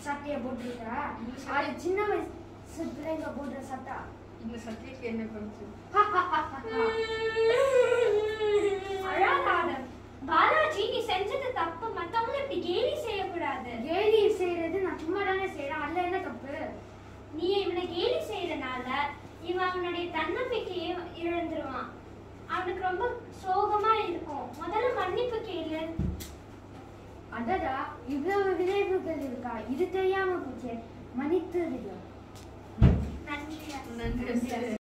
சட்டையை போட்டிருக்க இந்த சட்டை- அது சின்ன வயசு பிள்ளைங்க போடுற சட்டை இந்த சட்டைக்கு என்ன பண்ணுச்சு அழாத பாலாஜி நீ செஞ்சது தப்பு மத்தவங்கள இப்படி கேலி செய்யக்கூடாது கேலி செய்யறது நான் சும்மா தானே செய்யறேன் அதுல என்ன தப்பு நீ இவனை கேலி செய்யறனால இவன் அவனுடைய தன்னம்பிக்கையை இழந்துருவான் அவனுக்கு ரொம்ப சோகமா இருக்கும் முதல்ல மன்னிப்பு கேளு அடடா இவ்வளவு விளைவுகள் இருக்கா இது தெரியாம போச்சே மன்னித்து நன்றி நன்றி